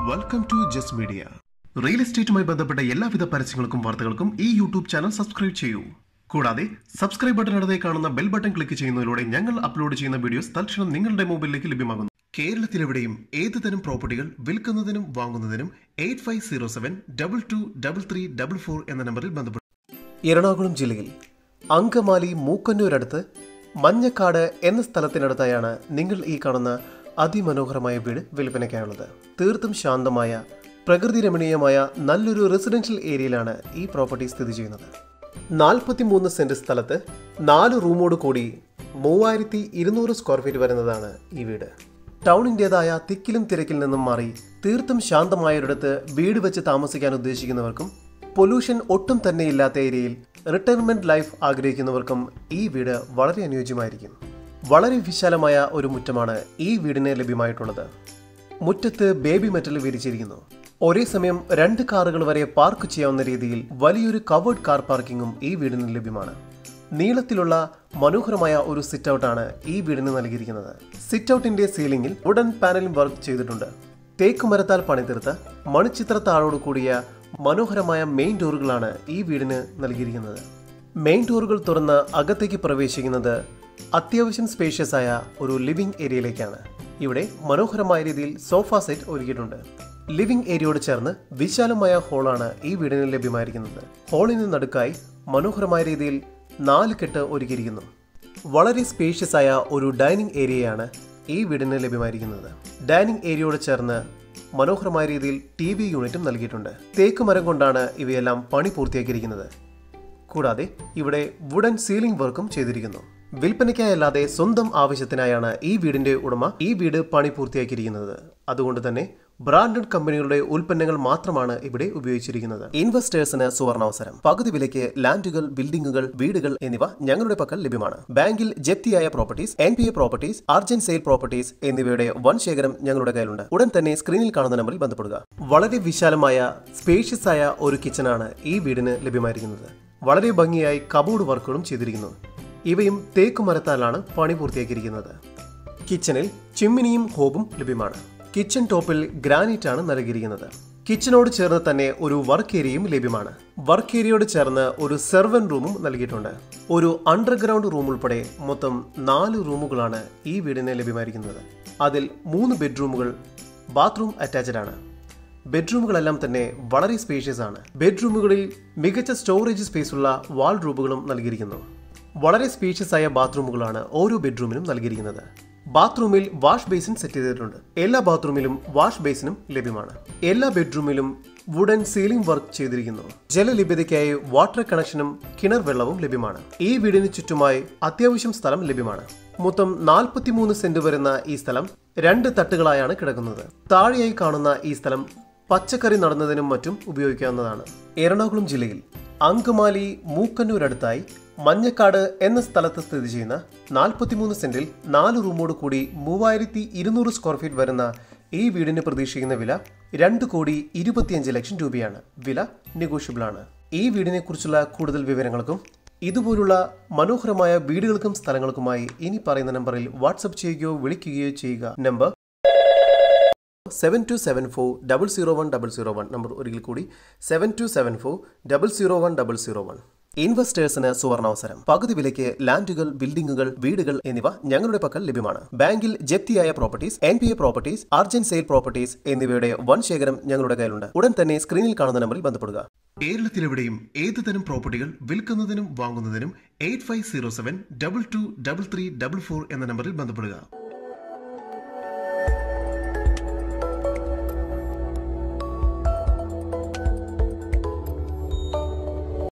welcome to just media real എസ്റ്റേറ്റുമായി ബന്ധപ്പെട്ട എല്ലാവിധ പരസ്യങ്ങൾക്കും വാർത്തകൾക്കും ഈ യൂട്യൂബ് ചാനൽ സബ്സ്ക്രൈബ് ചെയ്യൂ കൂടാതെ സബ്സ്ക്രൈബ് ബട്ടൺ അടുത്തേ കാണുന്ന ബെൽ ബട്ടൺ ക്ലിക്ക് ചെയ്യുന്നതിലൂടെ ഞങ്ങൾ അപ്ലോഡ് ചെയ്യുന്ന വീഡിയോസ് തൽക്ഷണം നിങ്ങളുടെ മൊബൈലിലേക്ക് ലഭ്യമാകുന്നു കേരളത്തിലെവിടെയും ഏത് തരം പ്രോപ്പർട്ടികൾ വിൽക്കുന്നതിനും വാങ്ങുന്നതിനും eight five zero seven double two double three double four എന്ന നമ്പറിൽ ബന്ധപ്പെടും എറണാകുളം ജില്ലയിൽ അങ്കമാലി മൂക്കന്നൂരടുത്ത് മഞ്ഞക്കാട് എന്ന സ്ഥലത്തിനടുത്തായാണ് നിങ്ങൾ ഈ കാണുന്ന അതിമനോഹരമായ വീട് വിൽപ്പനയ്ക്കായുള്ളത് തീർത്തും ശാന്തമായ പ്രകൃതി രമണീയമായ നല്ലൊരു റെസിഡൻഷ്യൽ ഏരിയയിലാണ് ഈ പ്രോപ്പർട്ടി സ്ഥിതി ചെയ്യുന്നത് നാൽപ്പത്തിമൂന്ന് സെന്റ് സ്ഥലത്ത് നാല് റൂമോട് കൂടി മൂവായിരത്തി ഇരുന്നൂറ് സ്ക്വയർ ഫീറ്റ് വരുന്നതാണ് ഈ വീട് ടൗണിൻ്റെതായ തിക്കിലും തിരക്കിൽ നിന്നും മാറി തീർത്തും ശാന്തമായൊരിടത്ത് വീട് വെച്ച് താമസിക്കാൻ ഉദ്ദേശിക്കുന്നവർക്കും പൊല്യൂഷൻ ഒട്ടും തന്നെ ഇല്ലാത്ത ഏരിയയിൽ റിട്ടയർമെന്റ് ലൈഫ് ആഗ്രഹിക്കുന്നവർക്കും ഈ വീട് വളരെ അനുയോജ്യമായിരിക്കും വളരെ വിശാലമായ ഒരു മുറ്റമാണ് ഈ വീടിന് ലഭ്യമായിട്ടുള്ളത് മുറ്റത്ത് ബേബി മെറ്റൽ വിരിച്ചിരിക്കുന്നു ഒരേ സമയം രണ്ട് കാറുകൾ വരെ പാർക്ക് ചെയ്യാവുന്ന രീതിയിൽ വലിയൊരു കവേർഡ് കാർ പാർക്കിങ്ങും ഈ വീടിന് ലഭ്യമാണ് നീളത്തിലുള്ള മനോഹരമായ ഒരു സിറ്റ് ഔട്ടാണ് ഈ വീടിന് നൽകിയിരിക്കുന്നത് സിറ്റ് ഔട്ടിന്റെ സീലിംഗിൽ വുഡൻ പാനലിംഗ് വർക്ക് ചെയ്തിട്ടുണ്ട് തേക്ക് മരത്താൽ പണിതീർത്ത മണിച്ചിത്ര താഴോട് കൂടിയ മനോഹരമായ മെയിൻ ഡോറുകളാണ് ഈ വീടിന് നൽകിയിരിക്കുന്നത് മെയിൻ ഡോറുകൾ തുറന്ന് അകത്തേക്ക് പ്രവേശിക്കുന്നത് അത്യാവശ്യം സ്പേഷ്യസ് ആയ ഒരു ലിവിംഗ് ഏരിയയിലേക്കാണ് ഇവിടെ മനോഹരമായ രീതിയിൽ സോഫ സെറ്റ് ഒരുക്കിയിട്ടുണ്ട് ലിവിംഗ് ഏരിയയോട് ചേർന്ന് വിശാലമായ ഹോളാണ് ഈ വീടിന് ലഭ്യമായിരിക്കുന്നത് ഹോളിന് നടുക്കായി മനോഹരമായ രീതിയിൽ നാല് കെട്ട് ഒരുക്കിയിരിക്കുന്നു വളരെ സ്പേഷ്യസ് ആയ ഒരു ഡൈനിങ് ഏരിയയാണ് ഈ വീടിന് ലഭ്യമായിരിക്കുന്നത് ഡൈനിങ് ഏരിയയോട് ചേർന്ന് മനോഹരമായ രീതിയിൽ ടി വി യൂണിറ്റും നൽകിയിട്ടുണ്ട് തേക്ക് മരം കൊണ്ടാണ് ഇവയെല്ലാം പണി പൂർത്തിയാക്കിയിരിക്കുന്നത് കൂടാതെ ഇവിടെ വുഡൻ സീലിംഗ് വർക്കും ചെയ്തിരിക്കുന്നു വിൽപ്പനയ്ക്കായല്ലാതെ സ്വന്തം ആവശ്യത്തിനായാണ് ഈ വീടിന്റെ ഉടമ ഈ വീട് പണി പൂർത്തിയാക്കിയിരിക്കുന്നത് അതുകൊണ്ട് തന്നെ ബ്രാൻഡഡ് കമ്പനികളുടെ ഉൽപ്പന്നങ്ങൾ മാത്രമാണ് ഇവിടെ ഉപയോഗിച്ചിരിക്കുന്നത് ഇൻവെസ്റ്റേഴ്സിന് സുവർണാവസരം പകുതി വിലയ്ക്ക് ലാൻഡുകൾ ബിൽഡിംഗുകൾ വീടുകൾ എന്നിവ ഞങ്ങളുടെ പക്കൽ ലഭ്യമാണ് ബാങ്കിൽ ജപ്തിയായ properties N P A properties urgent sale properties എന്നിവയുടെ വൻ ശേഖരം ഞങ്ങളുടെ കയ്യിലുണ്ട് ഉടൻ തന്നെ സ്ക്രീനിൽ കാണുന്ന നമ്പറിൽ ബന്ധപ്പെടുക വളരെ വിശാലമായ സ്പേഷ്യസ് ആയ ഒരു കിച്ചണാണ് ഈ വീടിന് ലഭ്യമായിരിക്കുന്നത് വളരെ ഭംഗിയായി കബോർഡ് വർക്കുകളും ചെയ്തിരിക്കുന്നു ഇവയും തേക്ക് മരത്താലാണ് പണി പൂർത്തിയാക്കിയിരിക്കുന്നത് കിച്ചണിൽ ചിമ്മിനിയും ഹോബും ലഭ്യമാണ് കിച്ചൺ ടോപ്പിൽ ഗ്രാനൈറ്റ് ആണ് നൽകിയിരിക്കുന്നത് കിച്ചണോട് ചേർന്ന് തന്നെ ഒരു വർക്ക് ഏരിയയും ലഭ്യമാണ് വർക്ക് ഏരിയയോട് ചേർന്ന് ഒരു സെർവൻ റൂമും നൽകിയിട്ടുണ്ട് ഒരു അണ്ടർഗ്രൗണ്ട് റൂം ഉൾപ്പെടെ മൊത്തം നാല് റൂമുകളാണ് ഈ വീടിന് ലഭ്യമായിരിക്കുന്നത് അതിൽ മൂന്ന് ബെഡ്റൂമുകൾ ബാത്റൂം അറ്റാച്ച്ഡ് ആണ് ബെഡ്റൂമുകളെല്ലാം തന്നെ വളരെ സ്പേഷ്യസ് ആണ് ബെഡ്റൂമുകളിൽ മികച്ച സ്റ്റോറേജ് സ്പേസ് ഉള്ള വാൾ റൂമുകളും നൽകിയിരിക്കുന്നു വളരെ സ്പേഷ്യസ് ആയ ബാത്റൂമുകളാണ് ഓരോ ബെഡ്റൂമിനും നൽകിയിരിക്കുന്നത് ബാത്റൂമിൽ വാഷ് ബേസിൻ സെറ്റ് ചെയ്തിട്ടുണ്ട് എല്ലാ ബാത്റൂമിലും വാഷ് ബേസിനും ലഭ്യമാണ് എല്ലാ ബെഡ്റൂമിലും വുഡൻ സീലിംഗ് വർക്ക് ചെയ്തിരിക്കുന്നു ജലലഭ്യതയ്ക്കായി വാട്ടർ കണക്ഷനും കിണർ വെള്ളവും ലഭ്യമാണ് ഈ വീടിന് ചുറ്റുമായി അത്യാവശ്യം സ്ഥലം ലഭ്യമാണ് മൊത്തം നാൽപ്പത്തിമൂന്ന് സെന്റ് വരുന്ന ഈ സ്ഥലം രണ്ട് തട്ടുകളായാണ് കിടക്കുന്നത് താഴെയായി കാണുന്ന ഈ സ്ഥലം പച്ചക്കറി നടുന്നതിനും മറ്റും ഉപയോഗിക്കാവുന്നതാണ് എറണാകുളം ജില്ലയിൽ അങ്കമാലി മൂക്കന്നൂരടുത്തായി മഞ്ഞക്കാട് എന്ന സ്ഥലത്ത് സ്ഥിതി ചെയ്യുന്ന നാൽപ്പത്തിമൂന്ന് സെന്റിൽ നാല് റൂമോട് കൂടി മൂവായിരത്തി ഇരുന്നൂറ് സ്ക്വയർ ഫീറ്റ് വരുന്ന ഈ വീടിന് പ്രതീക്ഷിക്കുന്ന വില രണ്ട് കോടി ഇരുപത്തിയഞ്ച് ലക്ഷം രൂപയാണ് വില നെഗോഷ്യബിൾ ആണ് ഈ വീടിനെ കുറിച്ചുള്ള കൂടുതൽ വിവരങ്ങൾക്കും ഇതുപോലുള്ള മനോഹരമായ വീടുകൾക്കും സ്ഥലങ്ങൾക്കുമായി ഇനി പറയുന്ന നമ്പറിൽ വാട്സപ്പ് ചെയ്യുകയോ വിളിക്കുകയോ ചെയ്യുക number seven two seven four double zero one double zero one number ഒരിക്കൽ കൂടി seven two seven four double zero one double zero one ഇൻവെസ്റ്റേഴ്സിന് സുവർണാവസരം പകുതി വിലയ്ക്ക് ലാൻഡുകൾ ബിൽഡിംഗുകൾ വീടുകൾ എന്നിവ ഞങ്ങളുടെ പക്കൽ ലഭ്യമാണ് ബാങ്കിൽ ജപ്തിയായ properties N P A properties urgent sale properties എന്നിവയുടെ വൻ ശേഖരം ഞങ്ങളുടെ കയ്യിലുണ്ട് ഉടൻ തന്നെ സ്ക്രീനിൽ കാണുന്ന നമ്പറിൽ ബന്ധപ്പെടുക കേരളത്തിലെവിടെയും ഏത് തരം പ്രോപ്പർട്ടികൾ വിൽക്കുന്നതിനും വാങ്ങുന്നതിനും eight five zero seven double two double three double four എന്ന നമ്പറിൽ ബന്ധപ്പെടുക